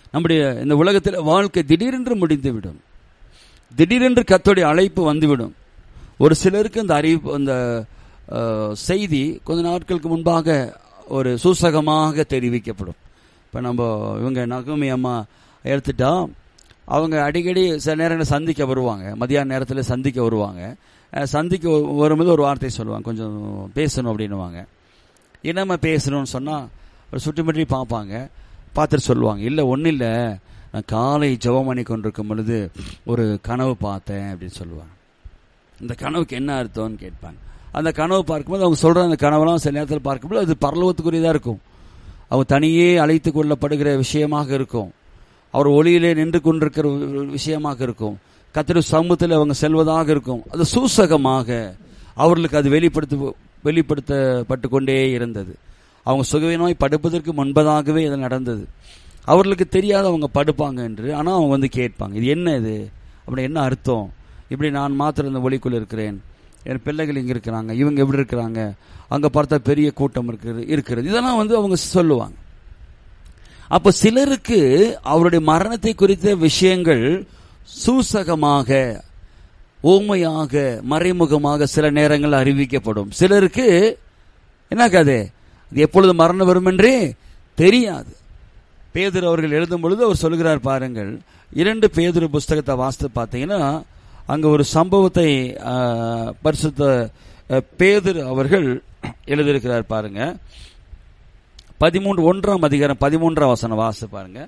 நம்முடைய இந்த உலகத்தில் வாழ்க்கை திடீரென்று முடிந்துவிடும் திடீரென்று கத்தோடைய அழைப்பு வந்துவிடும் ஒரு சிலருக்கு அந்த அறிவிப்பு அந்த அஹ், செய்தி கொஞ்ச நாட்களுக்கு முன்பாக ஒரு சூசகமாக தெரிவிக்கப்படும் இப்போ நம்ம இவங்க நகுமி அம்மா எடுத்துட்டா அவங்க அடிக்கடி சில நேரங்களில் சந்திக்க வருவாங்க மதியான நேரத்தில் சந்திக்க வருவாங்க அஹ், சந்திக்க வ- வரும்போது ஒரு வார்த்தை சொல்லுவாங்க கொஞ்சம் பேசணும் அப்படின்னுவாங்க என்னம்மா பேசணும்னு சொன்னால் ஒரு சுற்றி பார்ப்பாங்க பார்த்துட்டு சொல்லுவாங்க இல்லை ஒன்றும் இல்லை நான் காலை ஜெபம் பண்ணி கொண்டிருக்கும் பொழுது ஒரு கனவு பார்த்தேன் அப்படின்னு சொல்லுவாங்க இந்த கனவுக்கு என்ன அர்த்தம்னு கேட்பாங்க அந்த கனவு பார்க்கும்போது அவங்க சொல்ற அந்த கனவெல்லாம் சில நேரத்தில் பார்க்கும்போது அது பரலோகத்துக்குரியதாக இருக்கும் அவங்க தனியே அழைத்து கொள்ளப்படுகிற விஷயமாக இருக்கும் அவர் ஒளியிலே நின்று கொண்டிருக்கிற ஒரு விஷயமாக இருக்கும் கத்திர சமூகத்தில் அவங்க செல்வதாக இருக்கும் அது சூசகமாக அவர்களுக்கு அது வெளிப்படுத்த வெளிப்படுத்தப்பட்டு கொண்டே இருந்தது அவங்க சுகவீனமாய் படுப்பதற்கு முன்பதாகவே இது நடந்தது அவர்களுக்கு தெரியாத அவங்க படுப்பாங்க என்று ஆனால் அவங்க வந்து கேட்பாங்க இது என்ன இது அப்படி என்ன அர்த்தம் இப்படி நான் மாத்திரம் இந்த ஒளிக்குள் இருக்கிறேன் என் பிள்ளைகள் இங்கே இருக்கிறாங்க இவங்க எப்படி இருக்கிறாங்க அங்கே பார்த்தா பெரிய கூட்டம் இருக்கிறது இருக்கிறது இதெல்லாம் வந்து அவங்க சொல்லுவாங்க அப்ப சிலருக்கு அவருடைய மரணத்தை குறித்த விஷயங்கள் சூசகமாக ஊமையாக மறைமுகமாக சில நேரங்கள் அறிவிக்கப்படும் சிலருக்கு என்ன கதை இது எப்பொழுது மரணம் வரும் என்றே தெரியாது பேதுரு அவர்கள் எழுதும் பொழுது அவர் சொல்கிறார் பாருங்கள் இரண்டு பேதுரு புஸ்தகத்தை வாசித்து பார்த்தீங்கன்னா அங்க ஒரு சம்பவத்தை ஆ, பரிசுத்த அ, பேதுரு அவர்கள் எழுதியிருக்கிறார் பாருங்க பதிமூன்று ஒன்றாம் அதிகாரம் பதிமூன்றாம் வசனம் வாசித்து பாருங்க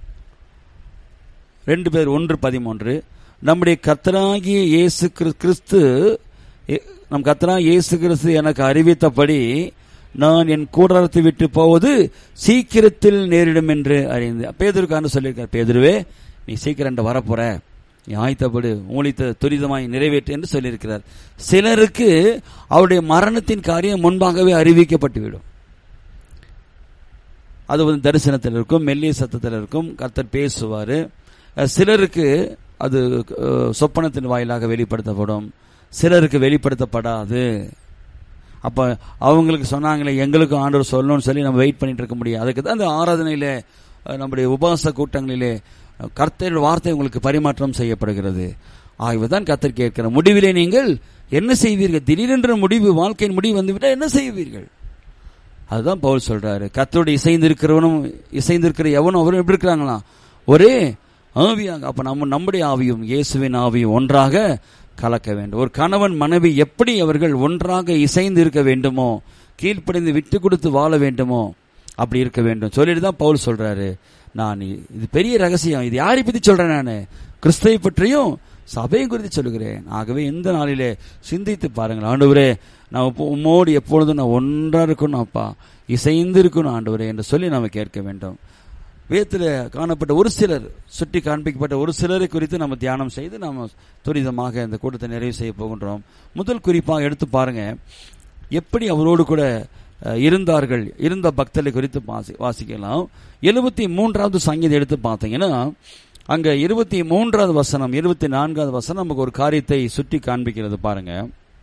ரெண்டு பேர் ஒன்று பதிமூன்று நம்முடைய கர்த்தராகிய இயேசு கிறிஸ்- கிறிஸ்து எ- நம் கர்த்தராகிய இயேசு கிறிஸ்து எனக்கு அறிவித்தபடி நான் என் கூடாரத்தை விட்டு போவது சீக்கிரத்தில் நேரிடும் என்று அறிந்து பேதருக்கான சொல்லியிருக்கார் பேதுருவே நீ சீக்கிரம் வரப்போற நீ ஆயத்தப்படு ஊழித்த துரிதமாய் நிறைவேற்று என்று சொல்லியிருக்கிறார் சிலருக்கு அவருடைய மரணத்தின் காரியம் முன்பாகவே அறிவிக்கப்பட்டுவிடும் அது வந்து தரிசனத்தில் இருக்கும் மெல்லிய சத்தத்தில் இருக்கும் கர்த்தர் பேசுவார் சிலருக்கு அது அஹ், சொப்பனத்தின் வாயிலாக வெளிப்படுத்தப்படும் சிலருக்கு வெளிப்படுத்தப்படாது அப்ப அவங்களுக்கு சொன்னாங்களே எங்களுக்கும் ஆண்டவர் சொல்லணும்னு சொல்லி நம்ம வெயிட் பண்ணிட்டு இருக்க முடியாது அதுக்கு தான் அந்த ஆராதனையில அஹ், நம்முடைய உபவாச கூட்டங்களிலே அஹ், கர்த்தருடைய வார்த்தை உங்களுக்கு பரிமாற்றம் செய்யப்படுகிறது ஆகவேதான் கர்த்தர் கேட்கிற முடிவிலே நீங்கள் என்ன செய்வீர்கள் திடீரென்ற முடிவு வாழ்க்கையின் முடிவு வந்துவிட்டால் என்ன செய்வீர்கள் அதுதான் பவுல் சொல்றாரு கத்தோடு இசைந்திருக்கிறவனும் இசைந்திருக்கிற எவனும் அவரும் எப்படி இருக்கிறாங்களா ஒரே ஆவியாக அப்ப நம்ம நம்முடைய ஆவியும் இயேசுவின் ஆவியும் ஒன்றாக கலக்க வேண்டும் ஒரு கணவன் மனைவி எப்படி அவர்கள் ஒன்றாக இசைந்து இருக்க வேண்டுமோ கீழ்ப்படிந்து விட்டு கொடுத்து வாழ வேண்டுமோ அப்படி இருக்க வேண்டும் சொல்லிட்டு தான் பவுல் சொல்றாரு நான் இ- இது பெரிய ரகசியம் இது யாரை பத்தி சொல்றேன் நான் கிறிஸ்துவை பற்றியும் சபையை குறித்து சொல்லுகிறேன் ஆகவே இந்த நாளிலே சிந்தித்து பாருங்கள் ஆண்டவரே நான் உப்ப- உம்மோடு எப்பொழுதும் நான் ஒன்றா இருக்கணும் அப்பா இசைந்து இருக்கணும் ஆண்டவரே என்று சொல்லி நாம் கேட்க வேண்டும் வேதத்தில் காணப்பட்ட ஒரு சிலர் சுட்டி காண்பிக்கப்பட்ட ஒரு சிலரை குறித்து நம்ம தியானம் செய்து நாம் துரிதமாக இந்த கூட்டத்தை நிறைவு செய்ய போகின்றோம் முதல் குறிப்பாக எடுத்து பாருங்க எப்படி அவரோடு கூட அஹ், இருந்தார்கள் இருந்த பக்தரை குறித்து வாசி வாசிக்கலாம் எழுபத்தி மூன்றாவது சங்கீதம் எடுத்து பார்த்தீங்கன்னா அங்க இருபத்தி மூன்றாவது வசனம் இருபத்தி நான்காவது வசனம் நமக்கு ஒரு காரியத்தை சுட்டி காண்பிக்கிறது பாருங்க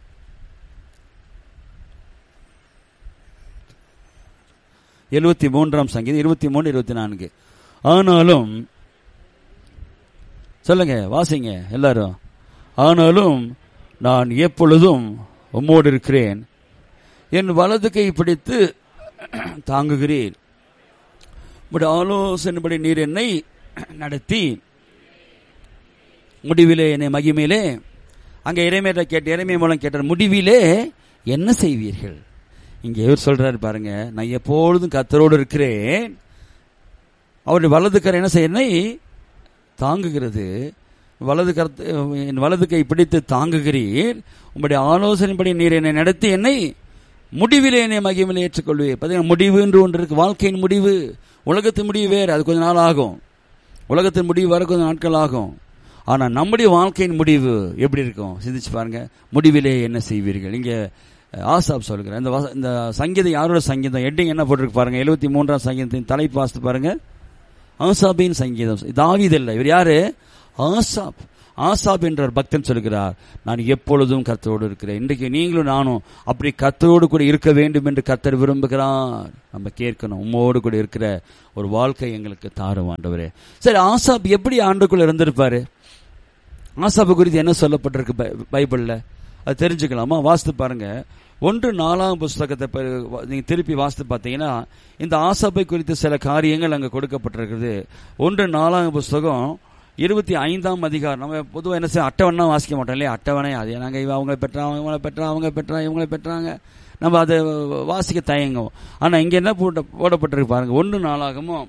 எழுபத்தி மூன்றாம் சங்கீதம் இருபத்தி மூணு இருபத்தி நான்கு ஆனாலும் சொல்லுங்க வாசிங்க எல்லாரும் ஆனாலும் நான் எப்பொழுதும் உம்மோடு இருக்கிறேன் என் வலது கை பிடித்து தாங்குகிறேன் உம்முடைய ஆலோசனைப்படி நீர் என்னை நடத்தி முடிவிலே என்னை மகிமையிலே அங்க இறைமையில கேட்ட இறைமை மூலம் கேட்டார் முடிவிலே என்ன செய்வீர்கள் இங்க இவர் சொல்றாரு பாருங்க நான் எப்பொழுதும் கத்தரோடு இருக்கிறேன் அவருடைய வலது கரை என்ன செய்யணை தாங்குகிறது வலது கரத்து என் வலது கை பிடித்து தாங்குகிறீர் உங்களுடைய ஆலோசனைப்படி நீர் என்னை நடத்தி என்னை முடிவிலே என்னை மகிமையில் ஏற்றுக்கொள்வீர் பார்த்தீங்கன்னா முடிவு என்று ஒன்று இருக்கு வாழ்க்கையின் முடிவு உலகத்தின் முடிவு வேறு அது கொஞ்ச நாள் ஆகும் உலகத்தின் முடிவு வர கொஞ்சம் நாட்கள் ஆகும் ஆனா நம்முடைய வாழ்க்கையின் முடிவு எப்படி இருக்கும் சிந்திச்சு பாருங்க முடிவிலே என்ன செய்வீர்கள் இங்க அஹ், ஆசாப் சொல்கிறேன் இந்த வச- இந்த சங்கீதம் யாரோட சங்கீதம் எட்டிங் என்ன போட்டிருக்கு பாருங்க எழுபத்தி மூன்றாம் சங்கீதத்தின் தலைப்பு வாசித்து பாருங்க ஆசாபின் சங்கீதம் தாவீது இல்லை இவர் யாரு ஆசாப் ஆசாப் என்ற ஒரு பக்தன் சொல்கிறார் நான் எப்பொழுதும் கர்த்தரோடு இருக்கிறேன் இன்றைக்கு நீங்களும் நானும் அப்படி கர்த்தரோடு கூட இருக்க வேண்டும் என்று கர்த்தர் விரும்புகிறார் நம்ம கேட்கணும் உம்மோடு கூட இருக்கிற ஒரு வாழ்க்கை எங்களுக்கு தாரும் ஆண்டவரே சரி ஆசாப் எப்படி ஆண்டுக்குள்ள இருந்திருப்பாரு ஆசாபு குறித்து என்ன சொல்லப்பட்டிருக்கு பை- பைபிள்ல அது தெரிஞ்சுக்கலாமா வாசித்து பாருங்க ஒன்று நாலாம் புஸ்தகத்தை ப- வ- நீங்க திருப்பி வாசித்து பார்த்தீங்கன்னா இந்த ஆசாபை குறித்து சில காரியங்கள் அங்க கொடுக்கப்பட்டிருக்குது ஒன்று நாலாம் புஸ்தகம் இருபத்தி ஐந்தாம் அதிகாரம் நம்ம பொதுவாக என்ன செய்ய அட்டவணை வாசிக்க மாட்டோம் இல்லையா அட்டவணை அது நாங்கள் இவ அவங்களை பெற்றாங்க இவங்களை பெற்றாங்க அவங்க பெற்றாங்க இவங்களை பெற்றாங்க நம்ம அதை வாசிக்க தயங்குவோம் ஆனா இங்க என்ன போட்ட போடப்பட்டிருக்கு பாருங்க ஒன்று நாளாகமும்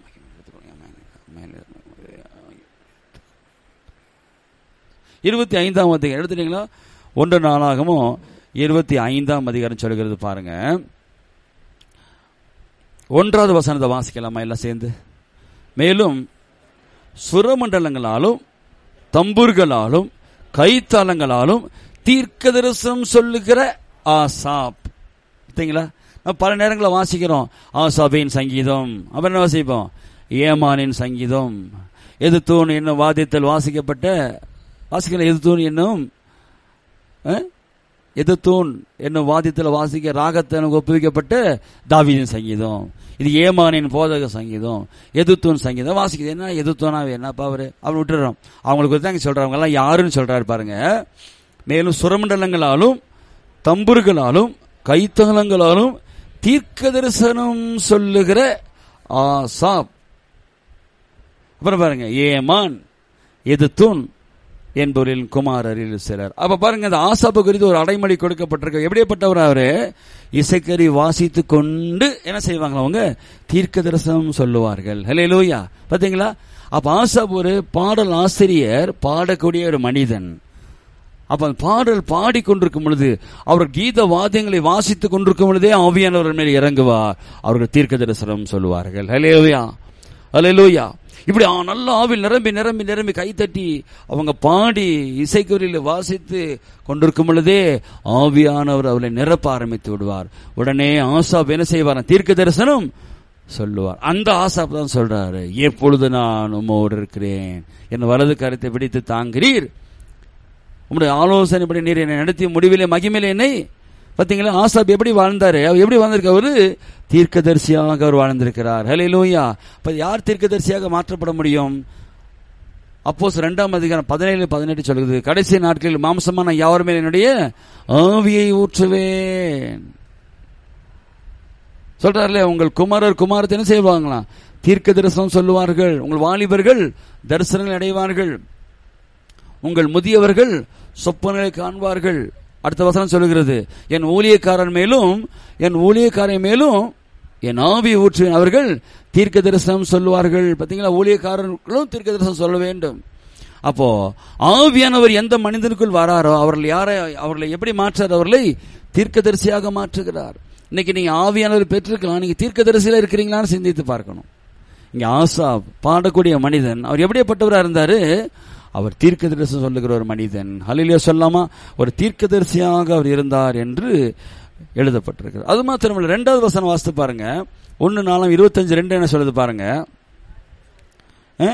இருபத்தி ஐந்தாம் அதிகாரம் எடுத்துட்டீங்களா ஒன்று நாளாகமும் இருபத்தி ஐந்தாம் அதிகாரம் சொல்கிறது பாருங்க ஒன்றாவது வசனத்தை வாசிக்கலாமா எல்லாம் சேர்ந்து மேலும் சுரமண்டலங்களாலும் தம்புர்களாலும் கைத்தாளங்களாலும் தீர்க்க தரிசனம் சொல்லுகிற ஆசாப் பார்த்தீங்களா நம்ம பல நேரங்களில் வாசிக்கிறோம் ஆசாபின் சங்கீதம் அப்புறம் என்ன வாசிப்போம் ஏமானின் சங்கீதம் எது தூண் என்னும் வாத்தியத்தில் வாசிக்கப்பட்ட வாசிக்கிற எது தூண் என்னும் அஹ்? எது தூண் என்னும் வாத்தியத்தில் வாசிக்க ராகத்தை ஒப்புவிக்கப்பட்ட தாவீதின் சங்கீதம் இது ஏமானின் போதக சங்கீதம் எது தூண் சங்கீதம் வாசிக்குது என்ன எது தூணாவே என்னப்பா அவரு அவன் விட்டுறோம் அவங்களுக்கு குறித்து அங்கே சொல்றவங்க எல்லாம் யாருன்னு சொல்றாரு பாருங்க மேலும் சுரமண்டலங்களாலும் தம்புர்களாலும் கைத்தகலங்களாலும் தீர்க்க தரிசனம் சொல்லுகிற ஆசாப் அப்புறம் பாருங்க ஏமான் எது தூண் என்பவரின் குமாரரில் சிலர் அப்ப பாருங்க இந்த ஆசாப்பு குறித்து ஒரு அடைமொழி கொடுக்கப்பட்டிருக்கு எப்படிப்பட்டவர் அவரு இசைக்கறி வாசித்து கொண்டு என்ன செய்வாங்க அவங்க தீர்க்க தரிசனம் சொல்லுவார்கள் ஹலே லூயா பாத்தீங்களா அப்ப ஆசாப் ஒரு பாடல் ஆசிரியர் பாடக்கூடிய ஒரு மனிதன் அப்ப அந்த பாடல் பாடிக்கொண்டிருக்கும் பொழுது அவர் கீத வாத்தியங்களை வாசித்துக் கொண்டிருக்கும் பொழுதே ஆவியானவர் மேல் இறங்குவார் அவர்கள் தீர்க்க தரிசனம் சொல்லுவார்கள் ஹலேலுயா ஹலேலுயா இப்படி ஆ, நல்ல ஆவில் நிரம்பி நிரம்பி நிரம்பி கைத்தட்டி அவங்க பாடி இசைக்குறியில் வாசித்து கொண்டிருக்கும் பொழுதே ஆவியானவர் அவளை நிரப்ப ஆரம்பித்து விடுவார் உடனே ஆசாப் என்ன செய்வார் தீர்க்க தரிசனம் சொல்லுவார் அந்த ஆசாப் தான் சொல்றாரு எப்பொழுது நான் உம்மோடு இருக்கிறேன் என் வலது கருத்தை பிடித்து தாங்கிறீர் உங்களுடைய ஆலோசனைப்படி நீர் என்னை நடத்திய முடிவிலே மகிமையிலே என்னை பாத்தீங்களா ஆசாப் எப்படி வாழ்ந்தாரு அவர் எப்படி வாழ்ந்திருக்க அவரு தீர்க்கதரிசியாக அவர் வாழ்ந்திருக்கிறார் ஹலே லூயா அப்ப யார் தீர்க்கதரிசியாக மாற்றப்பட முடியும் அப்போஸ் ரெண்டாம் அதிகாரம் பதினேழு பதினெட்டு சொல்லுது கடைசி நாட்களில் மாம்சமான யாவர் மேல் என்னுடைய ஆவியை ஊற்றுவேன் சொல்றாருல உங்கள் குமாரர் குமாரத்தை என்ன செய்வாங்களாம் தீர்க்க தரிசனம் சொல்லுவார்கள் உங்கள் வாலிபர்கள் தரிசனங்கள் அடைவார்கள் உங்கள் முதியவர்கள் சொப்பனங்களை காண்பார்கள் அடுத்த வசனம் சொல்லுகிறது என் ஊழியக்காரன் மேலும் என் ஊழியக்காரன் மேலும் என் ஆவி ஊற்றுவேன் அவர்கள் தீர்க்க தரிசனம் சொல்லுவார்கள் பாத்தீங்களா ஊழியக்காரர்களும் தீர்க்க தரிசனம் சொல்ல வேண்டும் அப்போ ஆவியானவர் எந்த மனிதனுக்குள் வராரோ அவர்கள் யாரை அவர்களை எப்படி மாற்றார் அவர்களை தீர்க்கதரிசியாக மாற்றுகிறார் இன்னைக்கு நீங்க ஆவியானவர் பெற்றிருக்கலாம் நீங்க தீர்க்கதரிசியில இருக்கிறீங்களான்னு சிந்தித்து பார்க்கணும் இங்க ஆசா பாடக்கூடிய மனிதன் அவர் எப்படிப்பட்டவரா இருந்தாரு அவர் தீர்க்கதரிசி சொல்லுகிற ஒரு மனிதன் ஹலிலியா சொல்லாமா ஒரு தீர்க்கதரிசியாக அவர் இருந்தார் என்று எழுதப்பட்டிருக்கிறது அது மாத்திரமல்ல ரெண்டாவது வசனம் வாசித்து பாருங்க ஒன்னு நாலாம் இருபத்தஞ்சு ரெண்டு என்ன சொல்லுது பாருங்க அஹ்?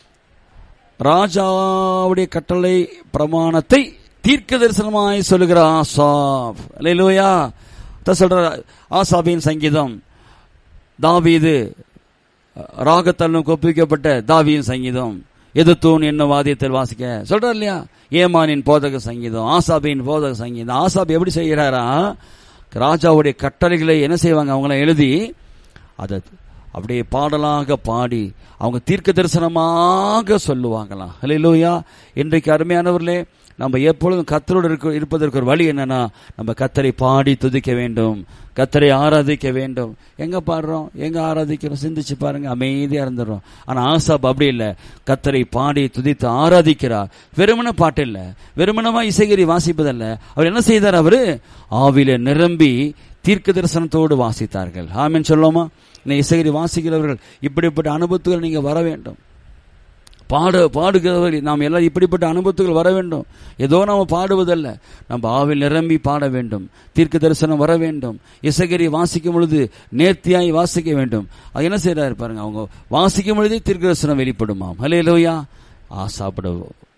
ராஜாவுடைய கட்டளை பிரமாணத்தை தீர்க்க தரிசனமாய் சொல்லுகிற ஆசாப் அல்லேலூயா தான் சொல்ற ஆசாபின் சங்கீதம் தாவீது ராகத்தல்லும் கொப்பிக்கப்பட்ட தாவியின் சங்கீதம் எதிர்த்தூன் என்ன வாதியத்தில் வாசிக்க சொல்றார் இல்லையா ஏமானின் போதக சங்கீதம் ஆசாபின் போதக சங்கீதம் ஆசாப் எப்படி செய்கிறாரா ராஜாவுடைய கட்டளைகளை என்ன செய்வாங்க அவங்கள எழுதி அதை அப்படியே பாடலாக பாடி அவங்க தீர்க்க தரிசனமாக சொல்லுவாங்களாம் ஹalleluya இன்றைக்கு அருமையானவர்களே நம்ம எப்பொழுதும் கத்தரோடு இருக்க இருப்பதற்கு ஒரு வழி என்னன்னா நம்ம கத்தரை பாடி துதிக்க வேண்டும் கத்தரை ஆராதிக்க வேண்டும் எங்க பாடுறோம் எங்க ஆராதிக்கிறோம் சிந்திச்சு பாருங்க அமைதியா இருந்துடும் ஆனா ஆசாப் அப்படி இல்ல கத்தரை பாடி துதித்து ஆராதிக்கிறார் வெறுமன பாட்டு இல்ல வெறுமனமா இசைகரி வாசிப்பதல்ல அவர் என்ன செய்தார் அவரு ஆவில நிரம்பி தீர்க்க தரிசனத்தோடு வாசித்தார்கள் ஆமென் சொல்லுவோமா இந்த இசைகரி வாசிக்கிறவர்கள் இப்படிப்பட்ட அனுபவத்துகள் நீங்க வர வேண்டும் பாட பாடுகிறவர்கள் நாம் எல்லாம் இப்படிப்பட்ட அனுபவத்துகள் வர வேண்டும் ஏதோ நாம பாடுவதல்ல நம்ம ஆவில் நிரம்பி பாட வேண்டும் தீர்க்க தரிசனம் வர வேண்டும் இசைகரி வாசிக்கும் பொழுது நேர்த்தியாய் வாசிக்க வேண்டும் அது என்ன செய்யறாரு பாருங்க அவங்க வாசிக்கும் பொழுதே தீர்க்க தரிசனம் வெளிப்படுமாம் ஹலே லோயா ஆ சாப்பிட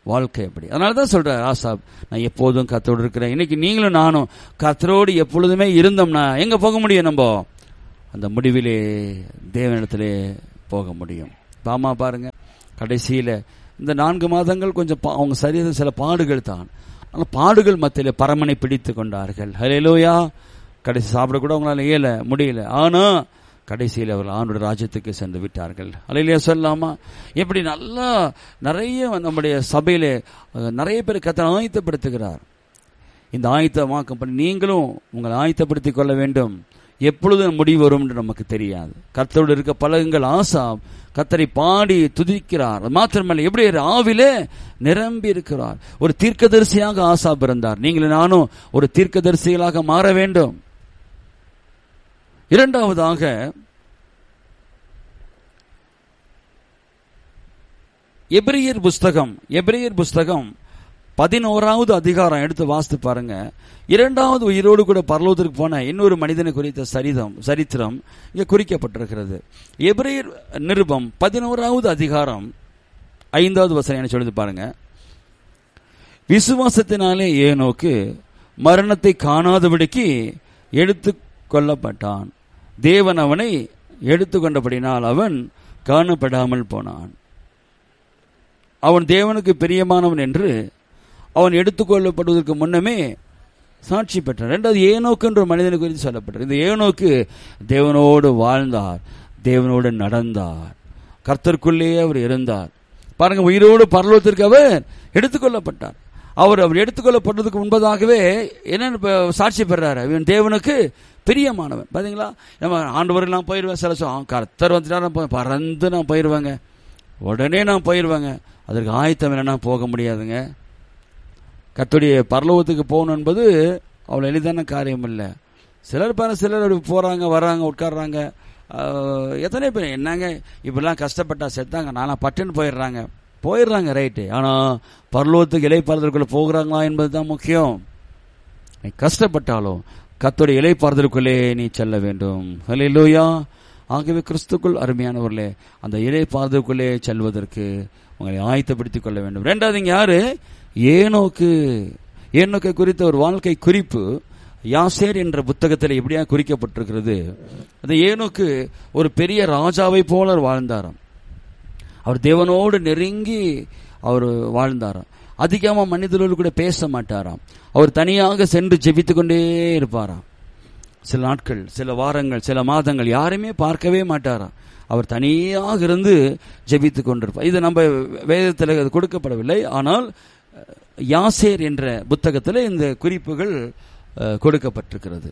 வாழ்க்கை அப்படி அதனால தான் சொல்ற ஆசாப் நான் எப்போதும் கத்தோடு இருக்கிறேன் இன்னைக்கு நீங்களும் நானும் கத்தரோடு எப்பொழுதுமே இருந்தோம்னா எங்க போக முடியும் நம்ம அந்த முடிவிலே தேவனிடத்திலே போக முடியும் பாமா பாருங்க கடைசியில இந்த நான்கு மாதங்கள் கொஞ்சம் பா- அவங்க சரீர சில பாடுகள் தான் ஆனால் பாடுகள் மத்தியில பரமனை பிடித்து கொண்டார்கள் ஹலேலூயா கடைசி சாப்பிட கூட அவங்களால இயல முடியல ஆனா கடைசியில் அவர்கள் ஆண்டோட ராஜ்யத்துக்கு சென்று விட்டார்கள் அலையிலேயே சொல்லலாமா இப்படி நல்லா நிறைய நம்முடைய சபையிலே அஹ், நிறைய பேர் கத்தை ஆயத்தப்படுத்துகிறார் இந்த ஆயத்தமாக்கம் பண்ணி நீங்களும் உங்களை ஆயத்தப்படுத்திக் கொள்ள வேண்டும் எப்பொழுது முடிவு வரும் என்று நமக்கு தெரியாது கர்த்தரோடு இருக்க பழகுங்கள் ஆசா கத்தரை பாடி துதிக்கிறார் அது மாத்திரமல்ல எப்படி ஒரு ஆவிலே நிரம்பி இருக்கிறார் ஒரு தீர்க்கதரிசியாக ஆசா பிறந்தார் நீங்களும் நானும் ஒரு தீர்க்கதரிசிகளாக மாற வேண்டும் இரண்டாவதாக எபிரியர் புஸ்தகம் எபிரியர் புஸ்தகம் பதினோராவது அதிகாரம் எடுத்து வாசித்து பாருங்க இரண்டாவது உயிரோடு கூட பரலோகத்திற்கு போன இன்னொரு மனிதனை குறித்த சரிதம் சரித்திரம் இங்கே குறிக்கப்பட்டிருக்கிறது எபிரியர் நிருபம் பதினோராவது அதிகாரம் ஐந்தாவது வசனம் என்ன சொல்லுது பாருங்க விசுவாசத்தினாலே ஏனோக்கு மரணத்தை காணாதபடிக்கு எடுத்து கொள்ளப்பட்டான் தேவன் அவனை எடுத்துக்கொண்டபடினால் அவன் காணப்படாமல் போனான் அவன் தேவனுக்கு பிரியமானவன் என்று அவன் எடுத்துக்கொள்ளப்படுவதற்கு முன்னமே சாட்சி பெற்றான் ரெண்டாவது ஏனோக்கு என்ற மனிதனை குறித்து சொல்லப்பட்டது இந்த ஏனோக்கு தேவனோடு வாழ்ந்தார் தேவனோடு நடந்தார் கர்த்தருக்குள்ளேயே அவர் இருந்தார் பாருங்க உயிரோடு பரலோகத்திற்கு அவர் எடுத்துக்கொள்ளப்பட்டார் அவர் அவர் எடுத்துக்கொள்ளப்பட்டதுக்கு முன்பதாகவே என்னன்னு இப்ப சாட்சி பெறாரு இவன் தேவனுக்கு பிரியமானவன் பாத்தீங்களா நம்ம ஆண்டு நான் போயிடுவேன் சில சொல்ல கர்த்தர் வந்துட்டா நான் போய் பறந்து நான் போயிடுவேங்க உடனே நான் போயிடுவேங்க அதற்கு ஆயத்தம் இல்லைன்னா போக முடியாதுங்க கர்த்தருடைய பரலோகத்துக்கு போகணும் என்பது அவ்வளோ எளிதான காரியம் இல்லை சிலர் பாரு சிலர் அப்படி போறாங்க வர்றாங்க உட்கார்றாங்க ஆஹ், எத்தனை பேர் என்னங்க இப்படிலாம் கஷ்டப்பட்டா செத்தாங்க நானா பட்டுன்னு போயிடுறாங்க போயிடுறாங்க ரைட்டு ஆனால் பரலோகத்துக்கு இலைப்பாறுதலுக்குள்ள போகிறாங்களா என்பது தான் முக்கியம் நீ கஷ்டப்பட்டாலும் கத்தோடைய இலைப்பாறுதலுக்குள்ளே நீ செல்ல வேண்டும் ஹalleluya ஆகவே கிறிஸ்துக்குள் அருமையானவர்களே அந்த இலைப்பாறுதலுக்குள்ளே செல்வதற்கு உங்களை ஆயத்தப்படுத்திக் கொள்ள வேண்டும் ரெண்டாவது இங்க யாரு ஏனோக்கு ஏனோக்கை குறித்த ஒரு வாழ்க்கை குறிப்பு யாசேர் என்ற புத்தகத்தில் எப்படியா குறிக்கப்பட்டிருக்கிறது அந்த ஏனோக்கு ஒரு பெரிய ராஜாவை போல வாழ்ந்தாராம் அவர் தேவனோடு நெருங்கி அவர் வாழ்ந்தாராம் அதிகமாக மனிதர்களோடு கூட பேச மாட்டாராம் அவர் தனியாக சென்று ஜெபித்து கொண்டே இருப்பாராம் சில நாட்கள் சில வாரங்கள் சில மாதங்கள் யாருமே பார்க்கவே மாட்டாராம் அவர் தனியாக இருந்து ஜெபித்து கொண்டிருப்பார் இது நம்ம வேதத்தில் அது கொடுக்கப்படவில்லை ஆனால் அஹ், யாசேர் என்ற புத்தகத்தில் இந்த குறிப்புகள் அஹ், கொடுக்கப்பட்டிருக்கிறது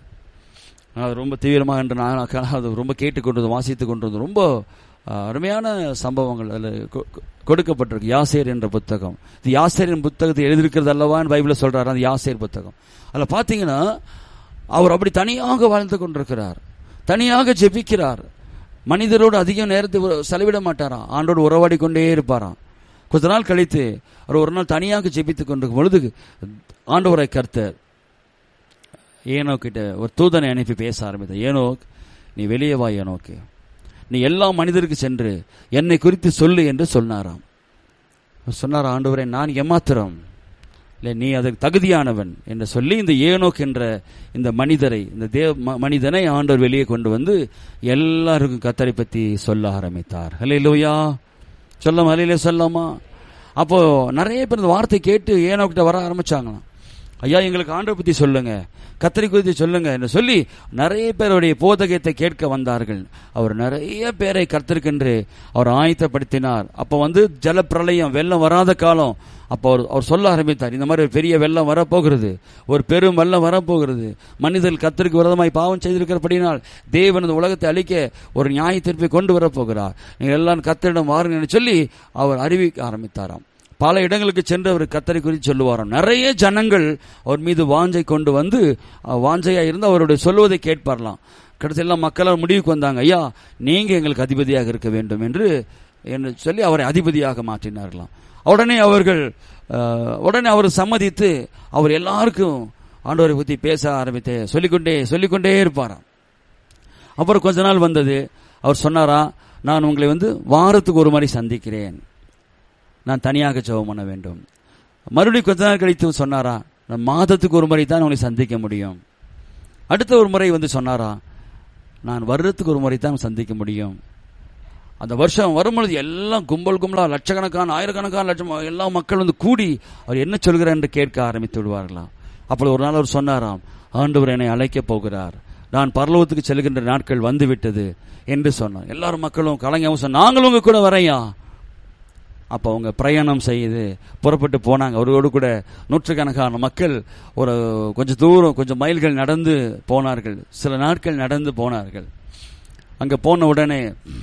அது ரொம்ப தீவிரமாக என்று நான் அது ரொம்ப கேட்டுக்கொண்டது வாசித்து கொண்டிருந்தது ரொம்ப அஹ், அருமையான சம்பவங்கள் அதில் கொ- கொ- கொடுக்கப்பட்டிருக்கு யாசேர் என்ற புத்தகம் இது யாசேரின் புத்தகத்தை எழுதியிருக்கிறது அல்லவான்னு பைபிளில் சொல்றாரு அந்த யாசேர் புத்தகம் அதில் பார்த்தீங்கன்னா அவர் அப்படி தனியாக வாழ்ந்து கொண்டிருக்கிறார் தனியாக ஜெபிக்கிறார் மனிதரோடு அதிக நேரத்தை உ- செலவிட மாட்டாராம் ஆண்டோடு உறவாடி கொண்டே இருப்பாராம் கொஞ்ச நாள் கழித்து அவர் ஒரு நாள் தனியாக ஜெபித்துக் கொண்டிருக்கும் பொழுது ஆண்டவரை கர்த்தர் ஏனோ கிட்ட ஒரு தூதனை அனுப்பி பேச ஆரம்பித்தார் ஏனோ நீ வெளியே வா ஏனோக்கு நீ எல்லா மனிதருக்கு சென்று என்னை குறித்து சொல்லு என்று சொன்னாராம் சொன்னார் ஆண்டவரே நான் எம்மாத்திரம் இல்லை நீ அதற்கு தகுதியானவன் என்று சொல்லி இந்த ஏனோக் என்ற இந்த மனிதரை இந்த தேவ ம- மனிதனை ஆண்டவர் வெளியே கொண்டு வந்து எல்லாருக்கும் கத்தரை பத்தி சொல்ல ஆரம்பித்தார் ஹalleluya சொல்லாம ஹalleluya சொல்லாமா அப்போ நிறைய பேர் இந்த வார்த்தை கேட்டு ஏனோக்கிட்ட வர ஆரம்பிச்சாங்களாம் ஐயா எங்களுக்கு ஆண்டவர் பத்தி சொல்லுங்க கத்தரி குறித்து சொல்லுங்க என்று சொல்லி நிறைய பேருடைய போதகத்தை கேட்க வந்தார்கள் அவர் நிறைய பேரை கர்த்தருக்கென்று அவர் ஆயத்தப்படுத்தினார் அப்ப வந்து ஜலப்பிரளயம் வெள்ளம் வராத காலம் அப்போ அவர் அவர் சொல்ல ஆரம்பித்தார் இந்த மாதிரி ஒரு பெரிய வெள்ளம் வரப்போகிறது ஒரு பெரும் வெள்ளம் வரப்போகிறது மனிதர்கள் கத்தருக்கு விரதமாய் பாவம் செய்திருக்கிறபடினால் தேவன் இந்த உலகத்தை அழிக்க ஒரு நியாய தீர்ப்பை கொண்டு வரப்போகிறார் நீங்கள் எல்லாரும் கத்தரிடம் வாருங்கன்னு சொல்லி அவர் அறிவிக்க ஆரம்பித்தாராம் பல இடங்களுக்கு சென்று அவர் கத்தரை குறித்து சொல்லுவாராம் நிறைய ஜனங்கள் அவர் மீது வாஞ்சை கொண்டு வந்து அஹ், வாஞ்சையா இருந்து அவருடைய சொல்லுவதை கேட்பாரலாம் கடைசி எல்லாம் மக்களால் முடிவுக்கு வந்தாங்க ஐயா நீங்க எங்களுக்கு அதிபதியாக இருக்க வேண்டும் என்று என்று சொல்லி அவரை அதிபதியாக மாற்றினார்களாம் உடனே அவர்கள் அஹ், உடனே அவர் சம்மதித்து அவர் எல்லாருக்கும் ஆண்டவரை பற்றி பேச ஆரம்பித்து சொல்லிக்கொண்டே சொல்லிக்கொண்டே இருப்பாராம் அப்புறம் கொஞ்ச நாள் வந்தது அவர் சொன்னாரா நான் உங்களை வந்து வாரத்துக்கு ஒரு மாதிரி சந்திக்கிறேன் நான் தனியாக ஜெபம் பண்ண வேண்டும் மறுபடியும் கொஞ்ச நாள் கழித்து சொன்னாரா நான் மாதத்துக்கு ஒரு முறை தான் உங்களை சந்திக்க முடியும் அடுத்த ஒரு முறை வந்து சொன்னாரா நான் வருடத்துக்கு ஒரு முறை தான் சந்திக்க முடியும் அந்த வருஷம் வரும்பொழுது எல்லாம் கும்பல் கும்பலா லட்சக்கணக்கான ஆயிரக்கணக்கான லட்சம் எல்லா மக்கள் வந்து கூடி அவர் என்ன சொல்கிறார் என்று கேட்க ஆரம்பித்து விடுவார்களாம் அப்பொழுது ஒரு நாள் அவர் சொன்னாராம் ஆண்டவர் என்னை அழைக்கப் போகிறார் நான் பரலோகத்துக்கு செல்கின்ற நாட்கள் வந்து விட்டது என்று சொன்னார் எல்லாரும் மக்களும் கலங்கவும் சொன்ன நாங்களும் உங்க கூட வரையா அப்போ அவங்க பிரயாணம் செய்து புறப்பட்டு போனாங்க அவரோடு கூட நூற்றுக்கணக்கான மக்கள் ஒரு கொஞ்சம் தூரம் கொஞ்சம் மைல்கள் நடந்து போனார்கள் சில நாட்கள் நடந்து போனார்கள் அங்கே போன உடனே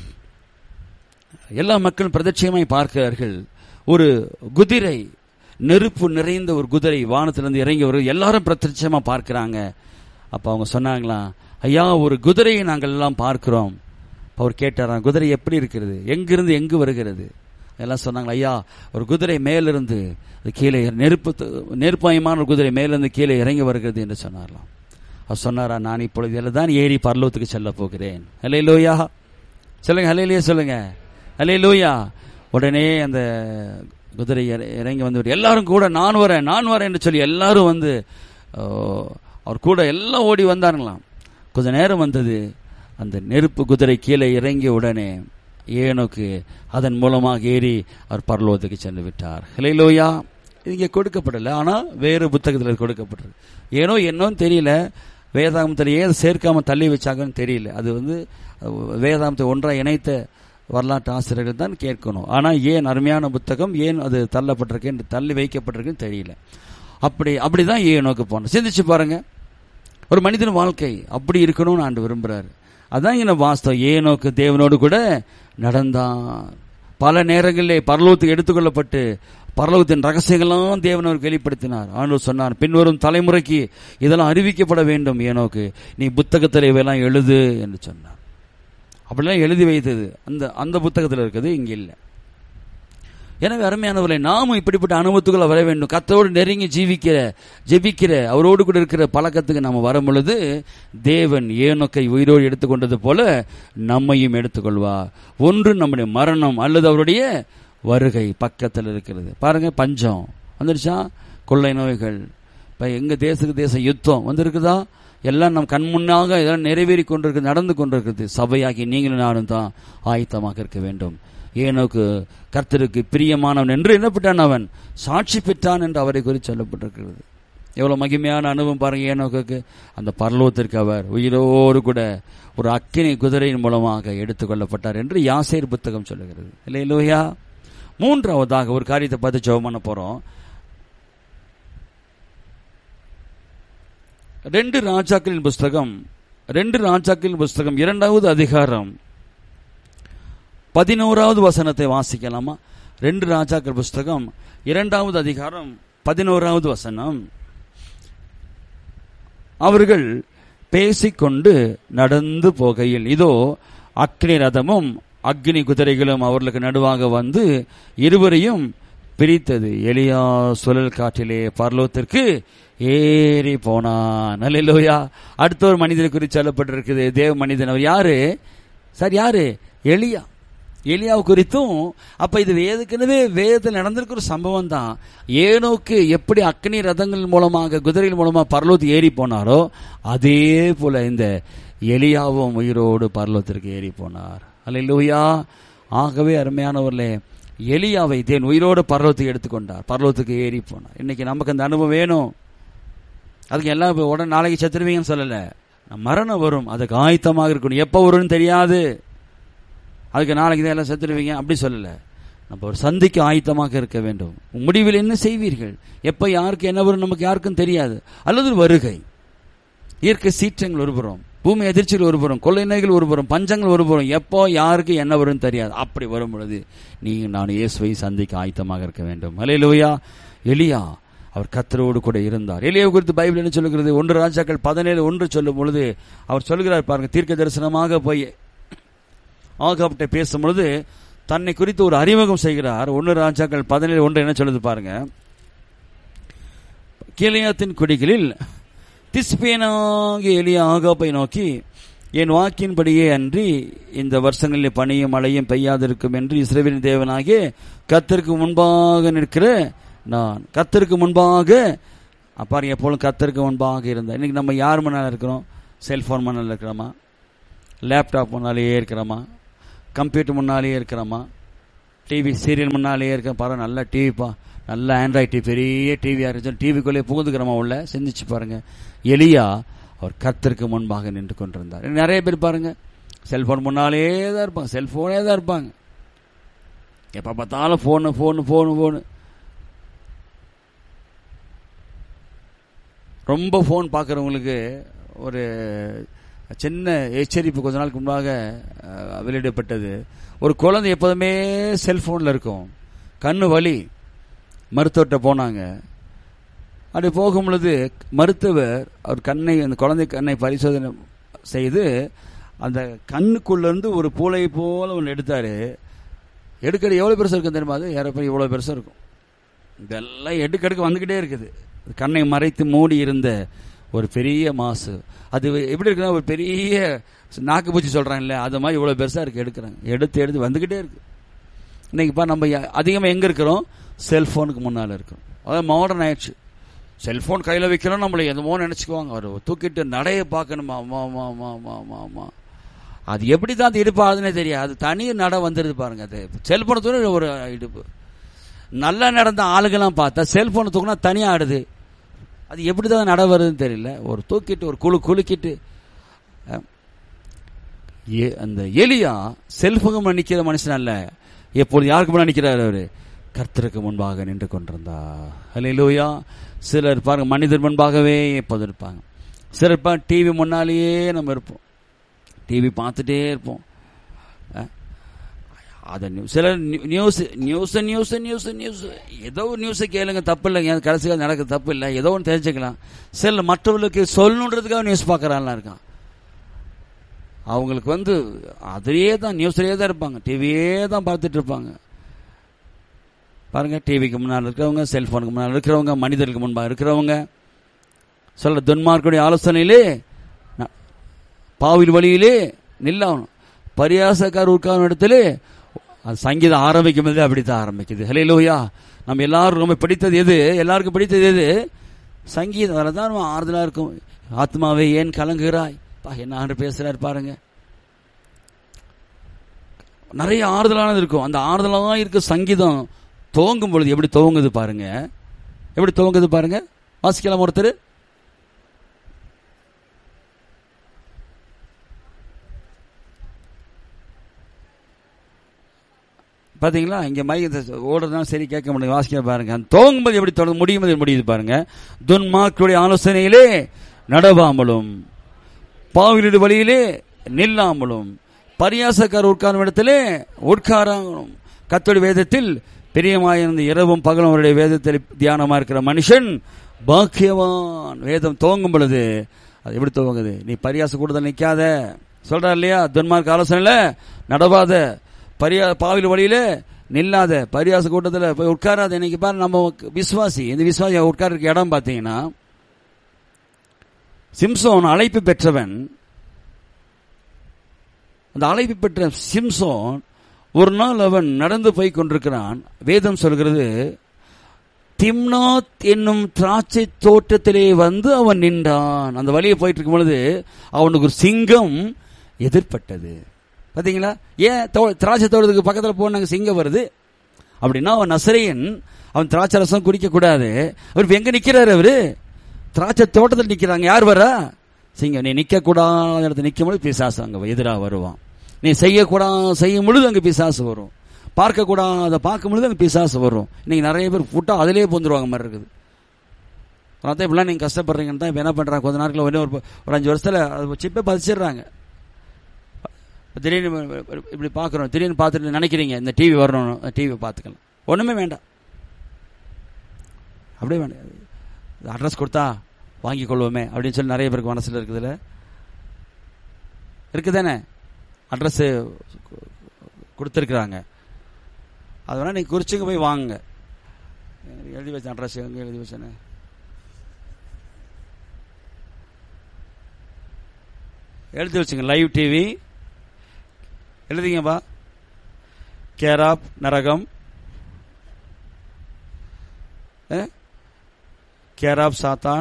எல்லா மக்களும் பிரதட்சியமாய் பார்க்கிறார்கள் ஒரு குதிரை நெருப்பு நிறைந்த ஒரு குதிரை வானத்திலிருந்து இறங்கி வரும் எல்லாரும் பிரத்யட்சமா பார்க்கிறாங்க அப்ப அவங்க சொன்னாங்களாம் ஐயா ஒரு குதிரையை நாங்கள் எல்லாம் பார்க்கிறோம் அப்ப அவர் கேட்டாராம் குதிரை எப்படி இருக்கிறது எங்கிருந்து எங்கு வருகிறது எல்லாம் சொன்னாங்களா ஐயா ஒரு குதிரை மேலிருந்து அது கீழே நெருப்பு நெருப்பாயமான ஒரு குதிரை மேலிருந்து கீழே இறங்கி வருகிறது என்று சொன்னாரலாம் அவர் சொன்னாரா நான் இப்பொழுது இதில் தான் ஏறி பரலோகத்துக்கு செல்ல போகிறேன் ஹலே லோயா சொல்லுங்க ஹலேலியா சொல்லுங்க ஹலே லோயா உடனே அந்த குதிரை இற- இறங்கி வந்து எல்லாரும் கூட நான் வரேன் நான் வரேன் என்று சொல்லி எல்லாரும் வந்து ஓ, அவர் கூட எல்லாம் ஓடி வந்தாருங்களாம் கொஞ்ச நேரம் வந்தது அந்த நெருப்பு குதிரை கீழே இறங்கிய உடனே ஏனோக்கு அதன் மூலமாக ஏறி அவர் பரலோகத்துக்கு சென்று விட்டார் ஹலேலோயா இது இங்கே கொடுக்கப்படல ஆனா வேறு புத்தகத்தில் இது கொடுக்கப்பட்டது ஏனோ என்னன்னு தெரியல வேதாகமத்தில் ஏன் சேர்க்காம தள்ளி வச்சாங்கன்னு தெரியல அது வந்து அஹ், வேதாகமத்தை ஒன்றா இணைத்த வரலாற்று ஆசிரியர்கள் தான் கேட்கணும் ஆனா ஏன் அருமையான புத்தகம் ஏன் அது தள்ளப்பட்டிருக்கு என்று தள்ளி வைக்கப்பட்டிருக்குன்னு தெரியல அப்படி அப்படிதான் ஏனோக்கு போனோம் சிந்திச்சு பாருங்க ஒரு மனிதன் வாழ்க்கை அப்படி இருக்கணும்னு ஆண்டு விரும்புறாரு அதான் என்ன வாஸ்தவம் ஏனோக்கு தேவனோடு கூட நடந்தான் பல நேரங்களிலே பரலோகத்துக்கு எடுத்துக்கொள்ளப்பட்டு பரலோகத்தின் ரகசியங்கள்லாம் தேவன் அவருக்கு வெளிப்படுத்தினார் ஆண்டவர் சொன்னார் பின்வரும் தலைமுறைக்கு இதெல்லாம் அறிவிக்கப்பட வேண்டும் ஏனோக்கு நீ புத்தகத்தில் இவையெல்லாம் எழுது என்று சொன்னார் அப்படிலாம் எழுதி வைத்தது அந்த அந்த புத்தகத்தில் இருக்குது இங்க இல்லை எனவே அருமையானவர்களே நாமும் இப்படிப்பட்ட அனுபவத்துக்குள்ள வர வேண்டும் கத்தோடு நெருங்கி ஜீவிக்கிற ஜெபிக்கிற அவரோடு கூட இருக்கிற பழக்கத்துக்கு நம்ம வரும் பொழுது தேவன் ஏனொக்கை உயிரோடு எடுத்துக்கொண்டது போல நம்மையும் எடுத்துக்கொள்வார் ஒன்று நம்முடைய மரணம் அல்லது அவருடைய வருகை பக்கத்தில் இருக்கிறது பாருங்க பஞ்சம் வந்துருச்சா கொள்ளை நோய்கள் இப்ப எங்க தேசத்துக்கு தேசம் யுத்தம் வந்திருக்குதா எல்லாம் நம் கண் முன்னாக இதெல்லாம் நிறைவேறி கொண்டிருக்கு நடந்து கொண்டிருக்கிறது சபையாகி நீங்களும் நானும் தான் ஆயத்தமாக இருக்க வேண்டும் ஏனோக்கு கர்த்தருக்கு பிரியமானவன் என்று என்னப்பட்டான் அவன் சாட்சி பெற்றான் என்று அவரை குறித்து சொல்லப்பட்டிருக்கிறது எவ்வளவு மகிமையான அனுபவம் பாருங்க ஏனோக்கு அந்த பரலோகத்திற்கு அவர் உயிரோடு கூட ஒரு அக்கினி குதிரையின் மூலமாக எடுத்துக்கொள்ளப்பட்டார் என்று யாசேர் புத்தகம் சொல்லுகிறது இல்லை இல்லையா மூன்றாவதாக ஒரு காரியத்தை பார்த்து ஜெபம் பண்ண போறோம் ரெண்டு ராஜாக்களின் புஸ்தகம் ரெண்டு ராஜாக்களின் புஸ்தகம் இரண்டாவது அதிகாரம் பதினோராவது வசனத்தை வாசிக்கலாமா ரெண்டு ராஜாக்கள் புஸ்தகம் இரண்டாவது அதிகாரம் பதினோராவது வசனம் அவர்கள் பேசிக்கொண்டு நடந்து போகையில் இதோ அக்னி ரதமும் அக்னி குதிரைகளும் அவர்களுக்கு நடுவாக வந்து இருவரையும் பிரித்தது எலியா சுழல் காற்றிலே பரலோகத்திற்கு ஏறி போனான் அல்லேலூயா அடுத்த ஒரு மனிதனை குறித்து சொல்லப்பட்டிருக்குது தேவ மனிதன் அவர் யாரு சார் யாரு எலியா எலியாவை குறித்தும் அப்ப இது வேதுக்கெனவே வேதத்தில் நடந்திருக்கிற ஒரு சம்பவம் தான் ஏனோக்கு எப்படி அக்னி ரதங்கள் மூலமாக குதிரைகள் மூலமா பரலோத்து ஏறி போனாரோ அதே போல இந்த எலியாவும் உயிரோடு பரலோத்திற்கு ஏறி போனார் அல்லேலூயா ஆகவே அருமையானவர்களே எலியாவை தேவன் உயிரோடு பரலோத்துக்கு எடுத்துக்கொண்டார் பரலோத்துக்கு ஏறி போனார் இன்னைக்கு நமக்கு அந்த அனுபவம் வேணும் அதுக்கு எல்லாம் இப்ப உடனே நாளைக்கு செத்துருவீங்கன்னு சொல்லல மரணம் வரும் அதுக்கு ஆயத்தமாக இருக்கணும் எப்போ வரும்னு தெரியாது அதுக்கு நாளைக்கு தான் எல்லாம் செத்துருவீங்க அப்படி சொல்லல நம்ம ஒரு சந்திக்கு ஆயத்தமாக இருக்க வேண்டும் முடிவில் என்ன செய்வீர்கள் எப்ப யாருக்கு என்ன வரும் நமக்கு யாருக்கும் தெரியாது அல்லது ஒரு வருகை இயற்கை சீற்றங்கள் ஒருபுறம் பூமி எதிர்ச்சிகள் ஒருபுறம் கொள்ளை நோய்கள் ஒருபுறம் பஞ்சங்கள் ஒருபுறம் எப்போ யாருக்கு என்ன வரும்னு தெரியாது அப்படி வரும் பொழுது நீ நான் இயேசுவை சந்திக்க ஆயத்தமாக இருக்க வேண்டும் அலையிலோயா எலியா அவர் கத்தரோடு கூட இருந்தார் எலியாவை குறித்து பைபிள் என்ன சொல்லுகிறது ஒன்று ராஜாக்கள் பதினேழு ஒன்று சொல்லும் பொழுது அவர் சொல்கிறார் பாருங்க தீர்க்க தரிசனமாக போய் ஆகாப்ட பேசும் பொழுது தன்னை குறித்து ஒரு அறிமுகம் செய்கிறார் ஒன்று ராஜாக்கள் பதினேழு ஒன்று என்ன சொல்லுது பாருங்க கீழையாத்தின் குடிகளில் திஸ்பேனாகிய எளிய ஆகாப்பை நோக்கி என் வாக்கின்படியே அன்றி இந்த வருஷங்களில் பனியும் மழையும் பெய்யாதிருக்கும் என்று இஸ்ரேலின் தேவனாகிய கத்திற்கு முன்பாக நிற்கிற நான் கத்தருக்கு முன்பாக பாருங்க எப்பொழுதும் கத்தருக்கு முன்பாக இருந்தேன் இன்னைக்கு நம்ம யார் முன்னால் இருக்கிறோம் செல்போன் முன்னால் இருக்கிறோமா லேப்டாப் முன்னாலேயே இருக்கிறோமா கம்ப்யூட்டர் முன்னாலேயே இருக்கிறோமா டிவி சீரியல் முன்னாலேயே இருக்க பாருங்க நல்ல டிவிப்பா நல்ல ஆண்ட்ராய்ட் டிவி பெரிய டிவியாக இருந்துச்சு டிவிக்குள்ளேயே புகுந்துக்கிறோமா உள்ள சிந்திச்சு பாருங்க எலியா அவர் கர்த்தருக்கு முன்பாக நின்று கொண்டிருந்தார் நிறைய பேர் பாருங்க செல்போன் முன்னாலே தான் இருப்பாங்க செல்போனே தான் இருப்பாங்க எப்போ பார்த்தாலும் ஃபோனு ஃபோனு ஃபோனு ஃபோனு ரொம்ப ஃபோன் பார்க்குறவங்களுக்கு ஒரு சின்ன எச்சரிப்பு கொஞ்ச நாளுக்கு முன்பாக அஹ், வெளியிடப்பட்டது ஒரு குழந்தை எப்போதுமே செல்ஃபோனில் இருக்கும் கண்ணு வலி மருத்துவர்கிட்ட போனாங்க அப்படி போகும் பொழுது மருத்துவர் அவர் கண்ணை அந்த குழந்தை கண்ணை பரிசோதனை செய்து அந்த கண்ணுக்குள்ளேருந்து ஒரு பூளை போல ஒன்று எடுத்தார் எடுக்கிற எவ்வளோ பெருசாக இருக்கும் தெரியுமா அது ஏறப்போ இவ்வளோ பெருசாக இருக்கும் இதெல்லாம் எடுக்கடுக்க வந்துக்கிட்டே இருக்குது கண்ணை மறைத்து மூடி இருந்த ஒரு பெரிய மாசு அது எப்படி இருக்குன்னா ஒரு பெரிய நாக்கு பூச்சி சொல்கிறாங்கல்ல அது மாதிரி இவ்வளோ பெருசாக இருக்கு எடுக்கிறாங்க எடுத்து எடுத்து வந்துக்கிட்டே இருக்கு இன்னைக்குப்பா நம்ம அதிகமாக எங்கே இருக்கிறோம் செல்ஃபோனுக்கு முன்னால் இருக்கிறோம் அதாவது மாடர்ன் ஆயிடுச்சு செல்ஃபோன் கையில் வைக்கிறோம் நம்மளை எதுமோ நினச்சிக்குவாங்க அவர் தூக்கிட்டு நடைய பார்க்கணுமா ஆமா ஆமா ஆமா ஆமா ஆமா ஆமா அது எப்படி தான் அது இடுப்பு ஆகுதுன்னே தெரியாது அது தனி நட வந்துடுது பாருங்க அது செல்போனை தூர ஒரு இடுப்பு நல்லா நடந்த ஆளுங்கெல்லாம் பார்த்தா செல்போனை தூக்கினா தனியாக ஆடுது அது எப்படி தான் நட வருதுன்னு தெரியல ஒரு தூக்கிட்டு ஒரு குழு குலுக்கிட்டு அஹ், ஏ- அந்த எலியா செல்போன் நிற்கிற மனுஷன் அல்ல எப்பொழுது யாருக்கு முன்னாடி நிற்கிறார் அவரு கர்த்தருக்கு முன்பாக நின்று கொண்டிருந்தார் ஹalleluya சிலர் பாருங்க மனிதர் முன்பாகவே எப்போது இருப்பாங்க சிலர் இருப்பாங்க டிவி முன்னாலேயே நம்ம இருப்போம் டிவி பார்த்துட்டே இருப்போம் அஹ், அதை நியூ- சிலர் new- news news news news news ஏதோ ஒரு நியூஸை கேளுங்க தப்பு இல்லைங்க கடைசியாக நடக்க தப்பு இல்லை ஏதோ ஒன்று தெரிஞ்சுக்கலாம் சில மற்றவர்களுக்கு சொல்லணுன்றதுக்காக நியூஸ் பார்க்குறான்லாம் இருக்கான் அவங்களுக்கு வந்து அதிலேயே தான் நியூஸ்லேயே தான் இருப்பாங்க டிவியே தான் பார்த்துட்டு இருப்பாங்க பாருங்க டிவிக்கு முன்னால் இருக்கிறவங்க செல்போனுக்கு முன்னால் இருக்கிறவங்க மனிதர்களுக்கு முன்பாக இருக்கிறவங்க சொல்ல துன்மார்க்குடைய ஆலோசனையிலே ந- பாவில் வழியிலே நில்லாகணும் பரியாசக்கார் உட்கார்ந்த இடத்துல அது சங்கீதம் ஆரம்பிக்கும் போதே அப்படித்தான் ஆரம்பிக்குது ஹலே லோயா நம்ம எல்லாரும் ரொம்ப பிடித்தது எது எல்லாருக்கும் பிடித்தது எது சங்கீதம் அதில் தான் நம்ம ஆறுதலாக இருக்கும் ஆத்மாவே ஏன் கலங்குகிறாய் பா என்ன ஆண்டு பேசுறாரு பாருங்க நிறைய ஆறுதலானது இருக்கும் அந்த ஆறுதலாக இருக்க சங்கீதம் துவங்கும் பொழுது எப்படி துவங்குது பாருங்க எப்படி துவங்குது பாருங்க வாசிக்கலாம் ஒருத்தர் பாத்தீங்களா இங்க மைக் ஓடுறதுனால சரி கேட்க முடியும் வாசிக்க பாருங்க அந்த துவங்கும்போது எப்படி தொடங்க முடியும் போது முடியுது பாருங்க துன்மாக்களுடைய ஆலோசனையிலே நடவாமலும் பாவிலுடைய வழியிலே நில்லாமலும் பரியாசக்கார் உட்காரும் இடத்திலே உட்காராமலும் கத்தோடி வேதத்தில் பெரியமாயிருந்த இரவும் பகலும் அவருடைய வேதத்தில் தியானமா இருக்கிற மனுஷன் பாக்கியவான் வேதம் துவங்கும் பொழுது அது எப்படி துவங்குது நீ பரியாச கூடுதல் நிக்காத சொல்றா இல்லையா துன்மார்க்க ஆலோசனையில நடவாத பரியா பாவில் வழியில நில்லாத பரியாச கூட்டத்தில் போய் உட்காராத இன்னைக்கு பாரு நம்ம விசுவாசி இந்த விசுவாசி உட்கார்றதுக்கு இடம் பார்த்தீங்கன்னா சிம்சோன் அழைப்பு பெற்றவன் அந்த அழைப்பு பெற்ற சிம்சோன் ஒரு நாள் அவன் நடந்து போய் கொண்டிருக்கிறான் வேதம் சொல்கிறது திம்னாத் என்னும் திராட்சை தோட்டத்திலே வந்து அவன் நின்றான் அந்த வழியை போயிட்டு இருக்கும் பொழுது அவனுக்கு ஒரு சிங்கம் எதிர்பட்டது பாத்தீங்களா ஏன் தோ- திராட்சை தோட்டத்துக்கு பக்கத்தில் போனாங்க சிங்கம் வருது அப்படின்னா அவன் நசரையன் அவன் திராட்சை ரசம் குடிக்க கூடாது அவர் இப்ப எங்க நிக்கிறாரு அவரு திராட்சை தோட்டத்தில் நிக்கிறாங்க யார் வரா சிங்கம் நீ நிக்க கூடாத இடத்துல நிக்கும் பொழுது பிசாசு அங்க எதிராக வருவான் நீ செய்யக்கூடாது செய்யும் பொழுது அங்க பிசாசு வரும் பார்க்க கூடாத பார்க்கும் பொழுது அங்க பிசாசு வரும் இன்னைக்கு நிறைய பேர் புட்டா அதிலே போந்துருவாங்க மாதிரி இருக்குது அதான் இப்படிலாம் நீங்க கஷ்டப்படுறீங்கன்னு தான் இப்ப என்ன பண்றாங்க கொஞ்ச நாட்கள் ஒரே ஒரு ஒரு அஞ்சு வருஷத்துல அது சிப்பை பதிச்சிடுறாங்க திடீர்னு இப்படி பார்க்குறோம் திடீர்னு பார்த்துட்டு நினைக்கிறீங்க இந்த டிவி வரணும் டிவி பார்த்துக்கலாம் ஒன்றுமே வேண்டாம் அப்படியே வேண்டாம் அட்ரஸ் கொடுத்தா வாங்கி கொள்வோமே அப்படின்னு சொல்லி நிறைய பேருக்கு மனசில் இருக்குதுல்ல இருக்குதானே அட்ரஸ் கொடுத்துருக்குறாங்க அது வேணா நீங்கள் குறிச்சுங்க போய் வாங்குங்க எனக்கு எழுதி வச்சேன் அட்ரஸ் எங்கே எழுதி வச்சேன்னு எழுதி வச்சுங்க லைவ் டிவி எழுதிங்கப்பா கேராப் நரகம் கேராப் சாத்தான்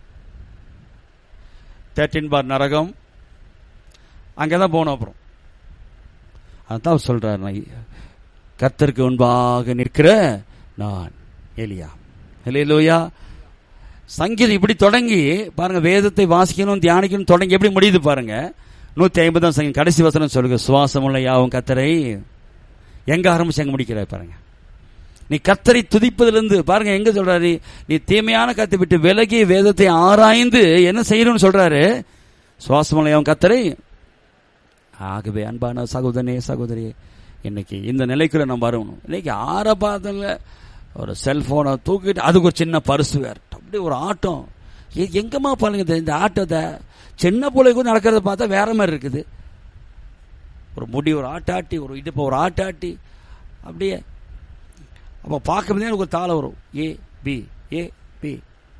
தேர்ட்டின் பார் நரகம் அங்கே தான் போனோம் அப்புறம் அதான் அவர் சொல்றார் நான் கர்த்தருக்கு முன்பாக நிற்கிற நான் எலியா இல்லையா சங்கீதம் இப்படி தொடங்கி பாருங்க வேதத்தை வாசிக்கணும் தியானிக்கணும் தொடங்கி எப்படி முடியுது பாருங்க நூத்தி ஐம்பதாம் சங்கீதம் கடைசி வசனம் சொல்லுங்க சுவாசமுள்ள யாவும் கத்தரை எங்க ஆரம்பிச்சு எங்க முடிக்கிறார் பாருங்க நீ கத்தரை துதிப்பதிலிருந்து பாருங்க எங்க சொல்றாரு நீ தீமையான கத்தை விட்டு விலகி வேதத்தை ஆராய்ந்து என்ன செய்யணும்னு சொல்றாரு சுவாசமுள்ள யாவும் கத்தரை ஆகவே அன்பான சகோதரனே சகோதரியே இன்னைக்கு இந்த நிலைக்குள்ள நம்ம வரணும் இன்னைக்கு ஆரபாதல ஒரு செல்போனை தூக்கிட்டு அதுக்கு ஒரு சின்ன பரிசு வேற அப்படியே ஒரு ஆட்டம் எ- எங்கம்மா பாருங்க இந்த- இந்த ஆட்டத்தை சின்ன பிள்ளைக்கு நடக்கிறத பார்த்தா வேற மாதிரி இருக்குது ஒரு முடி ஒரு ஆட்டாட்டி ஒரு இடுப்பை ஒரு ஆட்டாட்டி அப்படியே அப்போ பார்க்கும்போதே எனக்கு ஒரு தாளம் வரும் ஏ பி ஏ பி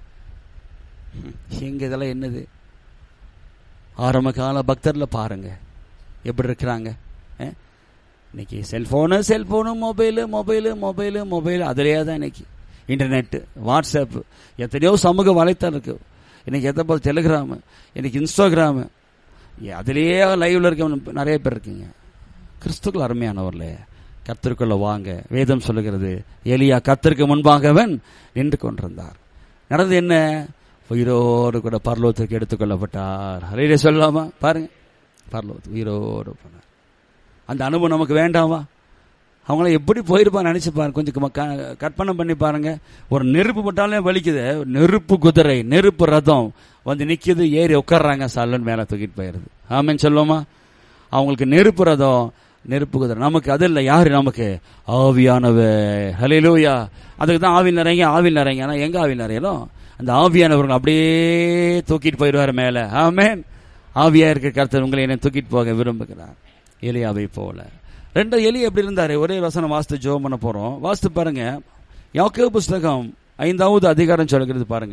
எங்க இதெல்லாம் என்னது ஆரம்ப கால பக்தர்ல பாருங்க எப்படி இருக்கிறாங்க அஹ்? இன்னைக்கு cellphone cellphone mobile mobile mobile mobile அதிலேயே தான் இன்னைக்கு இன்டர்நெட் வாட்ஸ்அப் எத்தனையோ சமூக வலைத்தளம் இருக்கு இன்னைக்கு எத்த போல் டெலிகிராமு இன்னைக்கு இன்ஸ்டாகிராமு ஏ, அதிலேயே லைவ்ல இருக்க நிறைய பேர் இருக்கீங்க கிறிஸ்துக்கள் அருமையானவர்ல கர்த்தருக்குள்ள வாங்க வேதம் சொல்லுகிறது எலியா கர்த்தருக்கு முன்பாகவன் நின்று கொண்டிருந்தார் நடந்தது என்ன உயிரோடு கூட பரலோகத்திற்கு எடுத்துக்கொள்ளப்பட்டார் ஹரேரே சொல்லாமா பாருங்க பரலோகத்து உயிரோடு போனார் அந்த அனுபவம் நமக்கு வேண்டாமா அவங்களாம் எப்படி போயிருப்பான்னு நினைச்சு பாருங்க கொஞ்சம் க- க- கற்பனை பண்ணி பாருங்க ஒரு நெருப்பு போட்டாலே வலிக்குது ஒரு நெருப்பு குதிரை நெருப்பு ரதம் வந்து நிக்குது ஏறி உட்கார்றாங்க சல்லன் மேல தூக்கிட்டு போயிருது ஆமென்னு சொல்லுவோமா அவங்களுக்கு நெருப்பு ரதம் நெருப்பு குதிரை நமக்கு அது இல்லை யாரு நமக்கு ஆவியானவ ஹalleluya அதுக்கு தான் ஆவில் நிறைய ஆவில் நிறைய ஆனா எங்க ஆவில் நிறையலும் அந்த ஆவியானவர்கள் அப்படியே தூக்கிட்டு போயிடுவார் மேல ஆமென் ஆவியா இருக்க கர்த்தர் உங்களை என்ன தூக்கிட்டு போக விரும்புகிறார் எலியாவை போல ரெண்டு எலி எப்படி இருந்தாரு ஒரே வசனம் வாஸ்து ஜோம் பண்ண போறோம் வாஸ்து பாருங்க யாக்கோபு புஸ்தகம் ஐந்தாவது அதிகாரம் சொல்கிறது பாருங்க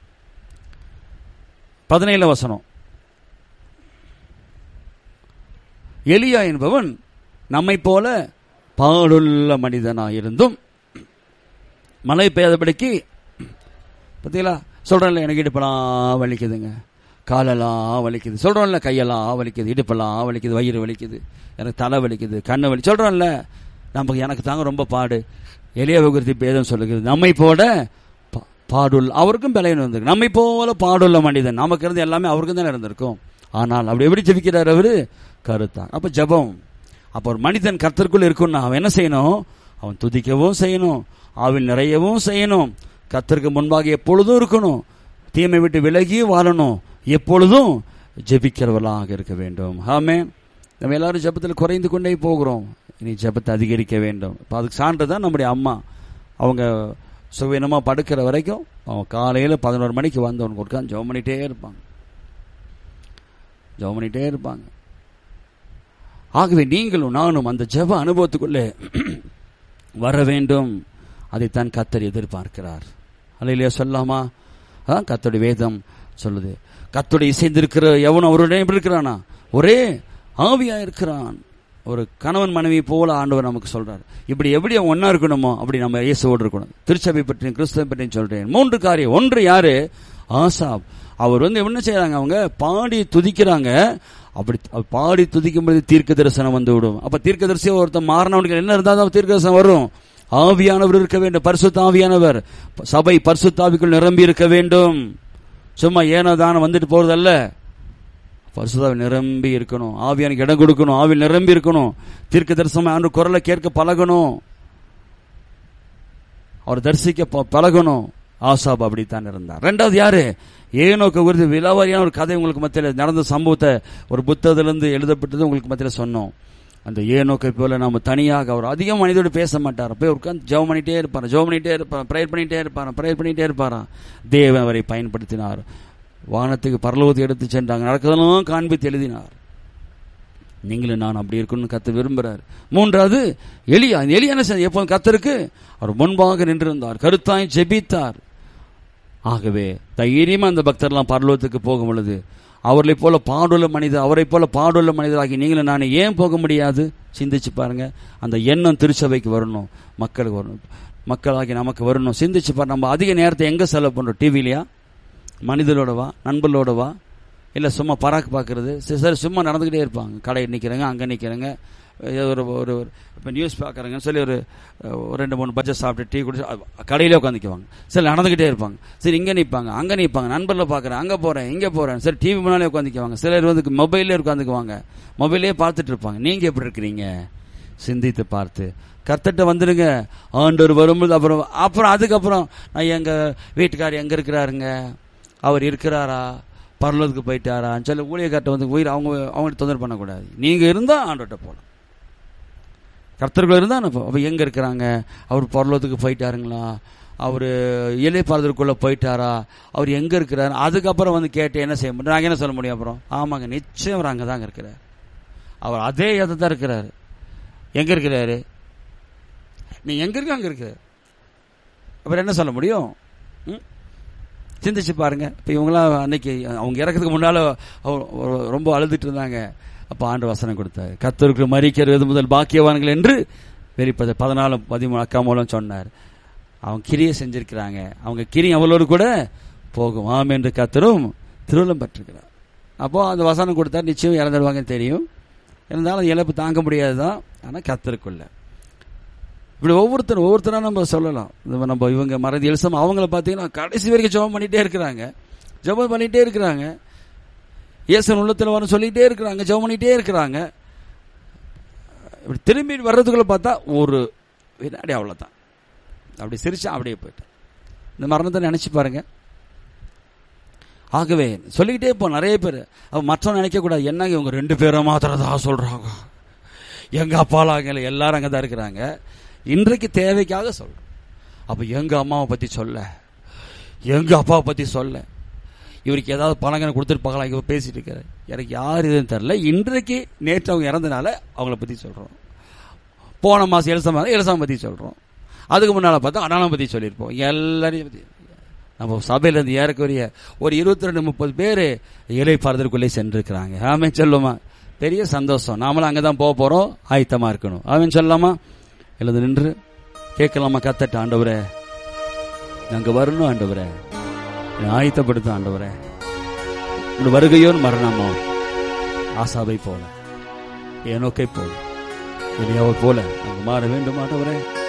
பதினேழு வசனம் எலியா என்பவன் நம்மை போல பாடுள்ள மனிதனாயிருந்தும் மழை பெய்யாதபடிக்கு பார்த்தீங்களா சொல்றேன்ல எனக்கு இடுப்பெல்லாம் வலிக்குதுங்க காலெல்லாம் வலிக்குது சொல்றோம்ல கையெல்லாம் வலிக்குது இடுப்பெல்லாம் வலிக்குது வயிறு வலிக்குது எனக்கு தலை வலிக்குது கண்ணு வலி சொல்றோம்ல நமக்கு எனக்கு தாங்க ரொம்ப பாடு எளிய விகுர்த்தி பேதம் சொல்லுகிறது நம்மை போல பா- பாடுள்ள அவருக்கும் பலையன் வந்திருக்கு நம்மை போல பாடுள்ள மனிதன் நமக்கு இருந்து எல்லாமே அவருக்கும் தானே இருந்திருக்கும் ஆனால் அப்படி எப்படி ஜெபிக்கிறார் அவரு கருத்தான் அப்ப ஜெபம் அப்ப ஒரு மனிதன் கர்த்தருக்குள் இருக்கும்னா அவன் என்ன செய்யணும் அவன் துதிக்கவும் செய்யணும் ஆவில் நிறையவும் செய்யணும் கர்த்தருக்கு முன்பாக எப்பொழுதும் இருக்கணும் தீமை விட்டு விலகி வாழணும் எப்பொழுதும் ஜெபிக்கிறவர்களாக இருக்க வேண்டும் ஆமே நம்ம எல்லாரும் ஜெபத்தில் குறைந்து கொண்டே போகிறோம் இனி ஜெபத்தை அதிகரிக்க வேண்டும் இப்போ அதுக்கு சான்று தான் நம்முடைய அம்மா அவங்க சுவீனமாக படுக்கிற வரைக்கும் அவங்க காலையில் பதினோரு மணிக்கு வந்து அவனுக்கு உட்காந்து ஜெபம் பண்ணிட்டே இருப்பாங்க ஜெபம் பண்ணிட்டே இருப்பாங்க ஆகவே நீங்களும் நானும் அந்த ஜெப அனுபவத்துக்குள்ளே வர வேண்டும் அதைத்தான் கத்தர் எதிர்பார்க்கிறார் அல்லையா சொல்லாமா அதான் கத்தருடைய வேதம் சொல்லுது கத்தருடைய இசைந்திருக்கிற எவனும் அவருடைய எப்படி இருக்கிறானா ஒரே ஆவியா இருக்கிறான் ஒரு கணவன் மனைவி போல ஆண்டவர் நமக்கு சொல்றார் இப்படி எப்படி அவன் ஒன்னா இருக்கணுமோ அப்படி நம்ம இயேசுவோடு இருக்கணும் திருச்சபை பற்றியும் கிறிஸ்தவ பற்றியும் சொல்றேன் மூன்று காரியம் ஒன்று யாரு ஆசாப் அவர் வந்து என்ன செய்யறாங்க அவங்க பாடி துதிக்கிறாங்க அப்படி அப்ப பாடி துதிக்கும் பொழுது தீர்க்க தரிசனம் வந்து விடும் அப்ப தீர்க்க தரிசனம் ஒருத்தன் மாறினவனுக்கு என்ன இருந்தால் தான் தீர்க்க தரிசனம் வரும் ஆவியானவர் இருக்க வேண்டும் பரிசுத்த ஆவியானவர் சபை பரிசுத்தாவிக்குள் நிரம்பி இருக்க வேண்டும் சும்மா ஏனோ தானே வந்துட்டு போறதல்ல பரிசுத்தாவி நிரம்பி இருக்கணும் ஆவியானுக்கு இடம் கொடுக்கணும் ஆவில் நிரம்பி இருக்கணும் தீர்க்க தரிசனம் ஆண்டு குரலை கேட்க பழகணும் அவர் தரிசிக்க ப- பழகணும் ஆசாப் அப்படித்தான் இருந்தார் ரெண்டாவது யாரு ஏனோக்கு குறித்து விலாவாரியான ஒரு கதை உங்களுக்கு மத்தியில் நடந்த சம்பவத்தை ஒரு புத்தகத்திலிருந்து எழுதப்பட்டது உங்களுக்கு மத்தியில் சொன்னோம் அந்த ஏனோக்கை போல நாம தனியாக அவர் அதிகம் மனிதோடு பேச மாட்டார் போய் உட்காந்து ஜெபம் பண்ணிட்டே இருப்பார் ஜெபம் பண்ணிட்டே இருப்பார் ப்ரேயர் பண்ணிட்டே இருப்பார் ப்ரேயர் பண்ணிட்டே இருப்பாராம் தேவன் அவரை பயன்படுத்தினார் வானத்துக்கு பரலோகத்தை எடுத்து சென்றாங்க நடக்கதெல்லாம் காண்பித்து எழுதினார் நீங்களும் நான் அப்படி இருக்கணும்னு கத்து விரும்புறார் மூன்றாவது எலியா அந்த எலியா என்ன செய்தார்? எப்போ கத்தருக்கு அவர் முன்பாக நின்றிருந்தார் கருத்தாய் ஜெபித்தார் ஆகவே தைரியமா அந்த பக்தர்லாம் பரலோகத்துக்கு போகும் பொழுது அவர்களை போல பாடுள்ள மனிதர் அவரை போல பாடுள்ள மனிதராகி நீங்களும் நான் ஏன் போக முடியாது சிந்திச்சு பாருங்க அந்த எண்ணம் திருச்சபைக்கு வரணும் மக்களுக்கு வரணும் மக்களாகி நமக்கு வரணும் சிந்திச்சு பாரு நம்ம அதிக நேரத்தை எங்கே செலவு பண்ணுறோம் டிவிலையா மனிதர்களோடவா நண்பர்களோடவா இல்லை சும்மா பராக்கு பார்க்கறது சரி சும்மா நடந்துக்கிட்டே இருப்பாங்க கடையில் நிற்கிறேங்க அங்கே நிற்கிறேங்க ஒரு ஒரு இப்போ நியூஸ் பார்க்குறேங்கன்னு சொல்லி ஒரு ஒரு ரெண்டு மூணு பட்ஜெட் சாப்பிட்டு டீ குடிச்சு கடையிலே உட்காந்துக்குவாங்க சரி நடந்துக்கிட்டே இருப்பாங்க சரி இங்கே நிற்பாங்க அங்கே நிற்பாங்க நண்பரில் பார்க்குறேன் அங்கே போகிறேன் இங்கே போகிறேன் சரி டிவி முன்னாலே உட்காந்துக்குவாங்க சிலர் வந்து மொபைல்லே உட்காந்துக்குவாங்க மொபைல்லே பார்த்துட்டு இருப்பாங்க நீங்கள் எப்படி இருக்கிறீங்க சிந்தித்து பார்த்து கர்த்தட்ட வந்துடுங்க ஆண்டவர் வரும்போது அப்புறம் அப்புறம் அதுக்கப்புறம் நான் எங்கள் வீட்டுக்கார் எங்கே இருக்கிறாருங்க அவர் இருக்கிறாரா பரலோகத்துக்கு போயிட்டாரான்னு சொல்லி ஊழியக்கார்ட்ட வந்து உயிர் அவங்க அவங்கள்ட்ட தொந்தரவு பண்ணக்கூடாது நீங்கள் இருந்தால் ஆண்டோட்ட போகலாம் கர்த்தர்கள் இருந்தால் அப்போ எங்கே இருக்கிறாங்க அவர் பரலோகத்துக்கு போயிட்டாருங்களா அவர் இலை பாரதற்குள்ளே போயிட்டாரா அவர் எங்கே இருக்கிறாரு அதுக்கப்புறம் வந்து கேட்டு என்ன செய்ய முடியும் நாங்கள் என்ன சொல்ல முடியும் அப்புறம் ஆமாங்க நிச்சயம் அவர் அங்கே தாங்க இருக்கிறார் அவர் அதே இடத்துல தான் இருக்கிறாரு எங்கே இருக்கிறாரு நீ எங்கே இருக்க அங்கே இருக்கிறார் அப்புறம் என்ன சொல்ல முடியும் ம் சிந்திச்சு பாருங்க இப்போ இவங்களாம் அன்னைக்கு அவங்க இறக்கிறதுக்கு முன்னால் ரொம்ப அழுதுட்டு இருந்தாங்க அப்போ ஆண்டு வசனம் கொடுத்தாரு கத்தருக்கு மறிக்கிறது முதல் பாக்கியவான்கள் என்று வெளிப்பது பதினாலு பதிமூணு அக்கா மூலம் சொன்னார் அவங்க கிரியை செஞ்சிருக்கிறாங்க அவங்க கிரி அவளோடு கூட போகும் ஆம் என்று கத்தரும் திருவிழம் பெற்றிருக்கிறார் அப்போ அந்த வசனம் கொடுத்தா நிச்சயம் இறந்துடுவாங்கன்னு தெரியும் இருந்தாலும் இழப்பு தாங்க முடியாது தான் ஆனால் கத்தருக்குள்ள இப்படி ஒவ்வொருத்தரும் ஒவ்வொருத்தராக நம்ம சொல்லலாம் நம்ம இவங்க மறதி எலிசம் அவங்கள பார்த்தீங்கன்னா கடைசி வரைக்கும் ஜெபம் பண்ணிகிட்டே இருக்கிறாங்க ஜெபம் பண்ணிகிட்டே இருக்கிறாங்க இயேசன் உள்ளத்தில் வர சொல்லிகிட்டே இருக்கிறாங்க ஜெபம் பண்ணிகிட்டே இருக்கிறாங்க இப்படி திரும்பி வர்றதுக்குள்ளே பார்த்தா ஒரு வினாடி அவ்வளோதான் அப்படி சிரிச்சா அப்படியே போயிட்டேன் இந்த மரணத்தை நினச்சி பாருங்க ஆகவே சொல்லிக்கிட்டே போ நிறைய பேர் அவ மற்றவங்க நினைக்கக்கூடாது என்னங்க இவங்க ரெண்டு பேரை மாத்திரதா சொல்கிறாங்க எங்கள் அப்பாலாங்க எல்லாரும் அங்கே தான் இருக்கிறாங்க இன்றைக்கு தேவைக்காக சொல்கிறோம் அப்போ எங்கள் அம்மாவை பற்றி சொல்ல எங்கள் அப்பாவை பற்றி சொல்ல இவருக்கு ஏதாவது பணங்கனை கொடுத்துருப்பாங்களா இங்கே பேசிட்டு இருக்காரு எனக்கு யார் இதுன்னு தெரில இன்றைக்கு நேற்று அவங்க இறந்தனால அவங்கள பற்றி சொல்கிறோம் போன மாதம் எலிசமா எலிசாம பற்றி சொல்கிறோம் அதுக்கு முன்னால் பார்த்தா அண்ணாவை பற்றி சொல்லியிருப்போம் எல்லாரையும் பற்றி நம்ம சபையிலேருந்து ஏறக்குரிய ஒரு இருபத்தி ரெண்டு முப்பது பேர் இலை பாரதற்குள்ளே சென்றிருக்கிறாங்க ஆமே சொல்லுமா பெரிய சந்தோஷம் நாமளும் அங்கே தான் போக போகிறோம் ஆயத்தமாக இருக்கணும் ஆமேன்னு சொல்லலாமா எழுந்து நின்று கேட்கலாமா கத்தட்ட ஆண்டவரே அங்கே வரணும் ஆண்டவரே ஆயத்தப்படுத்த ஆண்டவரே உன் வருகையோன்னு மரணமோ ஆசாவை போல ஏனோக்கை போல இனியாவை போல அங்கு மாற வேண்டும் ஆண்டவரே